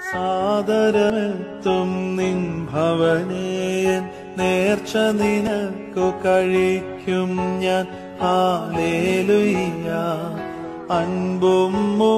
സാദരമെത്തും നിൻ ഭവനേയൻ നേർച്ച നിനക്കു കഴിക്കും ഞാൻ ഹാലേലുയ്യ അൻപും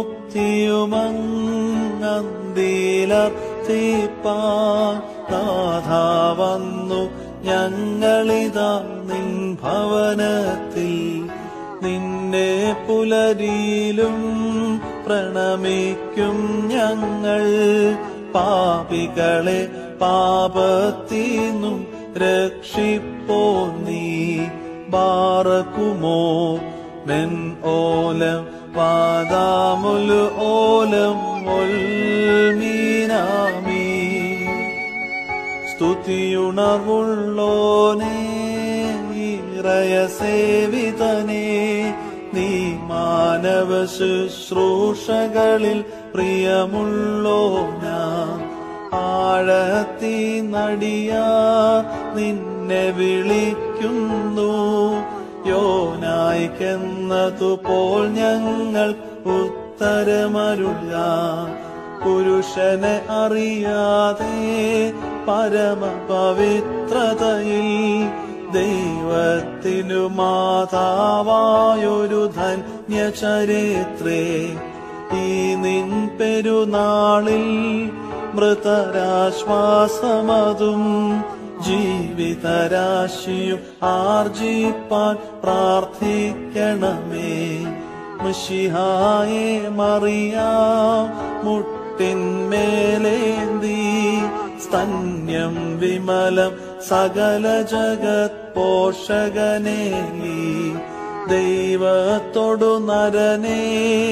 മുക്തിയുമങ്ങന്തിലർത്തിപ്പാൻ നാഥ വന്നു ഞങ്ങളിതാ നിൻ ഭവനത്തിൽ നിന്നെ പുലരിയിലും പ്രണമിക്കും ഞങ്ങൾ പാപികളെ പാപത്തിനും രക്ഷിപ്പോ നീ ബാറക്കുമോ മെൻ ഓലം വാദാമുൽ ഓലം ഒൽമീനാമീ സ്തുതിയുണർവുള്ളോനേ ഇറയ സേവിതനേ നീ മാനവ ശുശ്രൂഷകളിൽ പ്രിയമുള്ളോന ആഴത്തി നടിയാ നിന്നെ വിളിക്കുന്നു യോനായിക്കെന്നതുപോൽ ഞങ്ങൾ ഉത്തരമരുള പുരുഷനെ അറിയാതെ പരമപവിത്രതയിൽ ദൈവത്തിനു മാതാവായൊരു ധന്യചരിത്രേ ഈ നിൻ പെരുനാളിൽ മൃതരാശ്വാസമതും ജീവിതരാശിയും ആർജിപ്പാൻ പ്രാർത്ഥിക്കണമേ മിഷിഹായെ മറിയാം മുട്ടിന്മേലേന്തി സ്തന്യം വിമലം സകല ജഗത് പോഷകനേ ദൈവത്തോടു നരനെ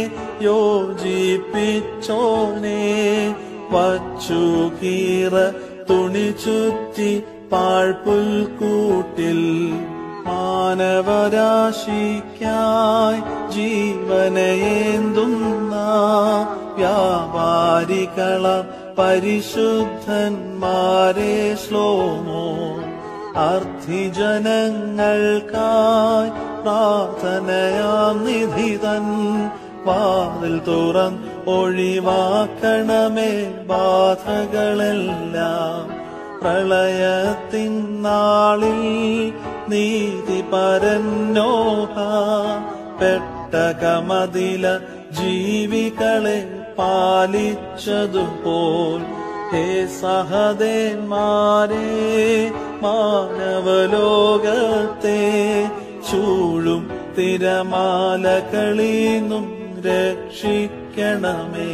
യോജിപ്പിച്ചോനെ വച്ചു കീറ തുണി ചുറ്റി പാഴ്പുൽക്കൂട്ടിൽ മാനവരാശിക്കായി ജീവനയേന്തുന്ന വ്യാപാരികള പരിശുദ്ധന്മാരെ ശ്ലോമോ അർത്ഥിജനങ്ങൾക്കായി പ്രാർത്ഥനയാം നിധിതൻ വാതിൽ തുറൻ ഒഴിവാക്കണമേ ബാധകളെല്ലാം പ്രളയത്തിൻ നാളിൽ നീതി പരന്നോഹ പെട്ടകമതില ജീവികളെ പാലിച്ചതുപോൽ ഹേ സഹദേന്മാരെ മാനവലോകത്തെ ചൂഴും തിരമാലകളീന്നും രക്ഷിക്കണമേ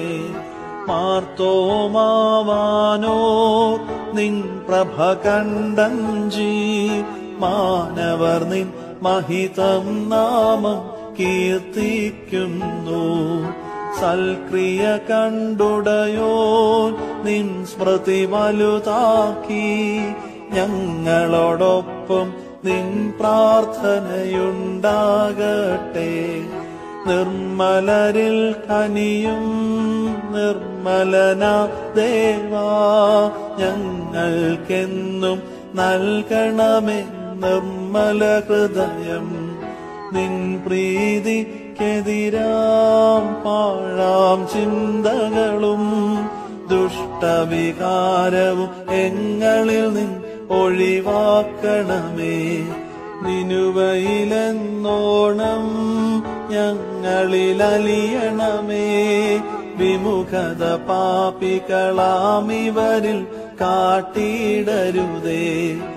മാർത്തോമാവാനോ നിൻ പ്രഭ കണ്ടഞ്ചി മാനവർ നിൻ മഹിതം നാമം കീർത്തിക്കുന്നു സൽക്രിയ കണ്ടുടയോൻ നിൻ സ്മൃതി വലുതാക്കി ഞങ്ങളോടൊപ്പം നിൻ പ്രാർത്ഥനയുണ്ടാകട്ടെ നിർമ്മലരിൽ കനിയും നിർമ്മലന ദേവാ ഞങ്ങൾക്കെന്നും നൽകണമേ നിർമ്മല ഹൃദയം നിൻ പ്രീതിക്കെതിരാം പാഴാം ചിന്തകളും ദുഷ്ടവികാരവും എങ്ങളിൽ നിൻ ഒഴിവാക്കണമേ നിനുവയിലെന്നോണം ഞങ്ങളിലലിയണമേ വിമുഖത പാപികളാമിവരിൽ കാട്ടിയിടരുതേ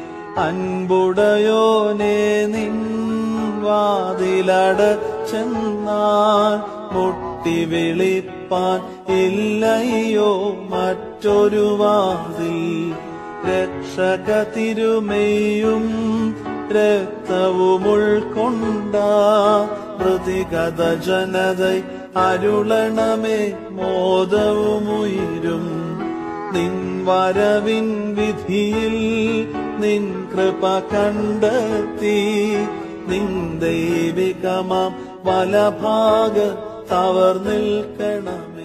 അൻപുടയോനെ നിൻ വാതിലട ചെന്നാൽ മുട്ടി വിളിപ്പാൻ ഇല്ലയോ മറ്റൊരു വാതിൽ രക്ഷക തിരുമേയും രക്തവും ഉൾക്കൊണ്ട പ്രതിഗത ജനത അരുളണമേ മോദവും ഉയരും നിൻ വരവിൻ വിധിയിൽ നിൻ കൃപ കണ്ടെത്തി നിൻ ദൈവികമാം വലഭാഗ തവർ നിൽക്കണമേ